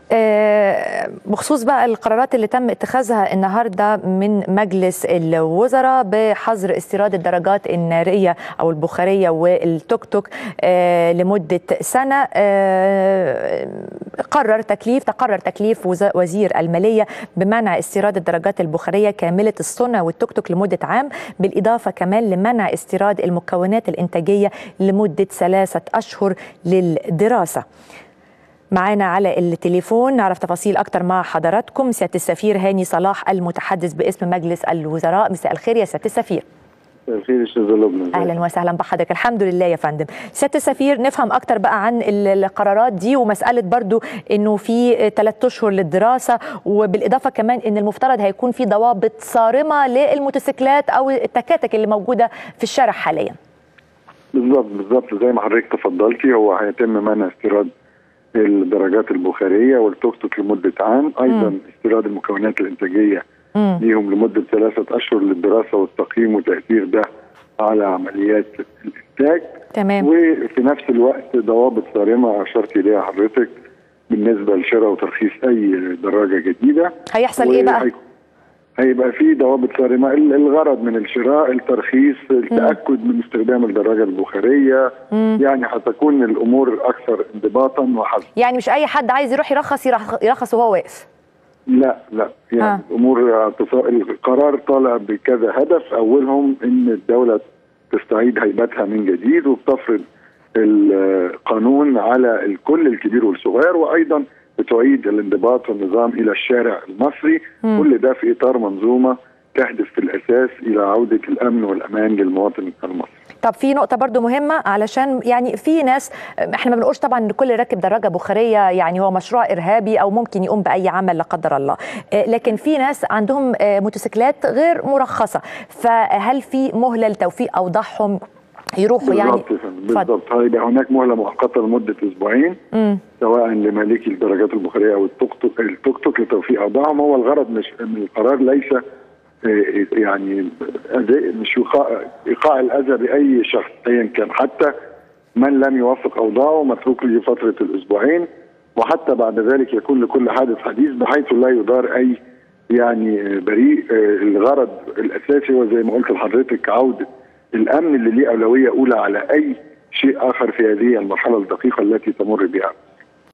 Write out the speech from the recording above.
بخصوص بقى القرارات اللي تم اتخاذها النهارده من مجلس الوزراء بحظر استيراد الدراجات الناريه او البخاريه والتوك توك لمده سنه قرر تكليف تقرر تكليف وزير الماليه بمنع استيراد الدراجات البخاريه كامله الصنع والتوك توك لمده عام بالاضافه كمان لمنع استيراد المكونات الانتاجيه لمده ثلاثه اشهر للدراسه. معانا على التليفون نعرف تفاصيل اكتر مع حضراتكم سياده السفير هاني صلاح المتحدث باسم مجلس الوزراء مساء الخير يا سياده السفير الخير استاذ لبنى اهلا وسهلا بحضرتك الحمد لله يا فندم سياده السفير نفهم اكتر بقى عن القرارات دي ومساله برضو انه في ثلاث اشهر للدراسه وبالاضافه كمان ان المفترض هيكون في ضوابط صارمه للموتوسيكلات او التكاتك اللي موجوده في الشارع حاليا بالظبط بالظبط زي ما حضرتك تفضلتي هو هيتم منع استيراد الدراجات البخاريه والتوك توك لمده عام ايضا م. استيراد المكونات الانتاجيه م. ليهم لمده ثلاثه اشهر للدراسه والتقييم وتاثير ده على عمليات الانتاج تمام وفي نفس الوقت ضوابط صارمه اشرت اليها حضرتك بالنسبه لشراء وترخيص اي دراجه جديده هيحصل ايه بقى؟ هيبقى في ضوابط صارمه الغرض من الشراء الترخيص التاكد من استخدام الدراجه البخاريه مم. يعني هتكون الامور اكثر انضباطا وحذر يعني مش اي حد عايز يروح يرخص يرخص وهو واقف لا لا يعني آه. آه. الامور القرار طالع بكذا هدف اولهم ان الدوله تستعيد هيبتها من جديد وبتفرض القانون على الكل الكبير والصغير وايضا بتعيد الانضباط والنظام الى الشارع المصري مم. كل ده في اطار منظومه تهدف في الاساس الى عوده الامن والامان للمواطن المصري طب في نقطة برضو مهمة علشان يعني في ناس احنا ما بنقولش طبعا ان كل راكب دراجة بخارية يعني هو مشروع ارهابي او ممكن يقوم باي عمل لا قدر الله لكن في ناس عندهم موتوسيكلات غير مرخصة فهل في مهلة لتوفيق اوضاعهم يروحوا يعني بالظبط بالظبط هيبقى هناك مهله مؤقته لمده اسبوعين مم. سواء لمالكي الدراجات البخاريه او التوك توك التوك توك لتوفيق اوضاعهم هو الغرض مش من القرار ليس يعني مش ايقاع الاذى باي شخص ايا كان حتى من لم يوفق اوضاعه متروك له فتره الاسبوعين وحتى بعد ذلك يكون لكل حادث حديث بحيث لا يدار اي يعني بريء الغرض الاساسي هو زي ما قلت لحضرتك عوده الامن اللي ليه اولويه اولى على اي شيء اخر في هذه المرحله الدقيقه التي تمر بها